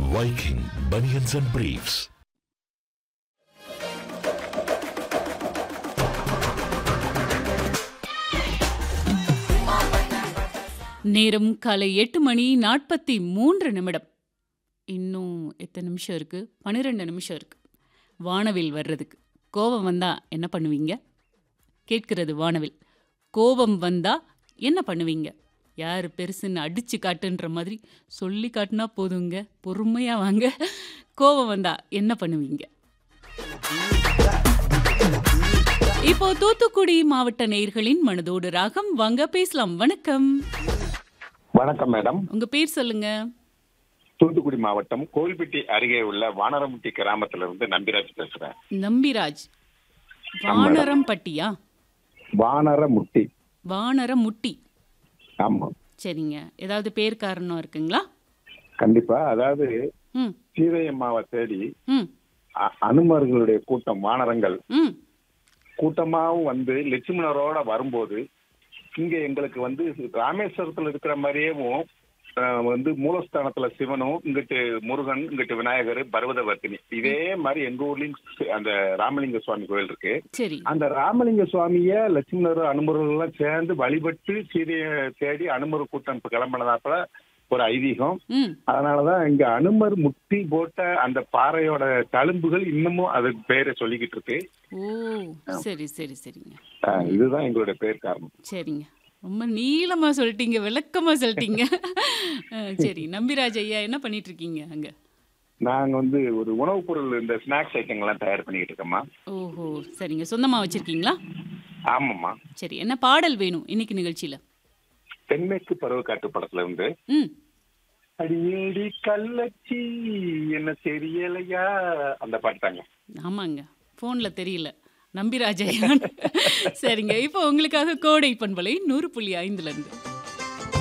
Viking Bunions and Briefs. நேரம் காலை எட்டு மணி நாற்பத்தி மூன்று நிமிடம் இன்னும் எத்தனை நிமிஷம் இருக்கு பன்னிரெண்டு நிமிஷம் இருக்கு வானவில் வர்றதுக்கு கோபம் வந்தா என்ன பண்ணுவீங்க கேட்கிறது வானவில் கோபம் வந்தா என்ன பண்ணுவீங்க யார் பெருசுன்னு அடிச்சு காட்டுன்ற மாதிரி சொல்லி காட்டுனா போதுங்க பொறுமையா வாங்க கோபம் வந்தா என்ன பண்ணுவீங்க இப்போ தூத்துக்குடி மாவட்ட நேயர்களின் மனதோடு ராகம் வாங்க பேசலாம் வணக்கம் வணக்கம் மேடம் உங்க பேர் சொல்லுங்க தூத்துக்குடி மாவட்டம் கோவில்பட்டி அருகே உள்ள வானரமுட்டி கிராமத்துல இருந்து நம்பிராஜ் பேசுறேன் நம்பிராஜ் வானரம்பட்டியா வானரமுட்டி வானரமுட்டி ஆமா சரிங்க ஏதாவது பேர் காரணம் இருக்குங்களா கண்டிப்பா அதாவது ம் சீதையம்மாவை தேடி ம் அ- அனுமர்களுடைய கூட்டம் வானரங்கள் ம் கூட்டமாவும் வந்து லட்சுமணரோட வரும்போது இங்க எங்களுக்கு வந்து ராமேஸ்வரத்துல இருக்கிற மாதிரியேவும் அஹ், வந்து மூலஸ்தானத்துல சிவனும் இங்கிட்டு முருகன் இங்கிட்டு விநாயகர் பர்வதவர்த்தினி இதே மாதிரி எங்க ஊர்லயும் சி- அந்த ராமலிங்க சுவாமி கோயில் இருக்கு சரி அந்த ராமலிங்க சுவாமிய லட்சுமணர் அனுமர்கள் எல்லாம் சேர்ந்து வழிபட்டு சீதையை தேடி அனுமர் கூட்டம் இப்ப கிளம்பினதாப்பல ஒரு ஐதீகம் ம் அதனாலதான் இங்க அனுமர் முட்டி போட்ட அந்த பாறையோட தழும்புகள் இன்னமும் அது பேரை சொல்லிக்கிட்டு இருக்கு ஓ சரி சரி சரிங்க அஹ் இதுதான் எங்களுடைய பேர் காரணம் சரிங்க ரொம்ப நீளமா சொல்லிட்டீங்க விளக்கமா சொல்லிட்டீங்க அஹ், சரி நம்பிராஜ் ஐயா என்ன பண்ணிட்டு இருக்கீங்க அங்க நாங்க வந்து ஒரு உணவுப் பொருள் இந்த ஸ்நாக்ஸ் ஐட்டங்கள்லாம் தயார் பண்ணிக்கிட்டு இருக்கோம்மா ஓஹோ சரிங்க சொந்தமா வச்சிருக்கீங்களா ஆமாம்மா சரி என்ன பாடல் வேணும் இன்னைக்கு நிகழ்ச்சியில தென்மேற்கு பருவக்காட்டு படத்துல இருந்து ம் அடியேடி கள்ளச்சி என்ன தெரியலையா அந்த பாட்டு தாங்க ஆமாங்க ஃபோன்ல தெரியல நம்பிராஜையான் சரிங்க இப்போ உங்களுக்காக கோடை பண்பலை நூறு புள்ளி ஐந்துல இருந்து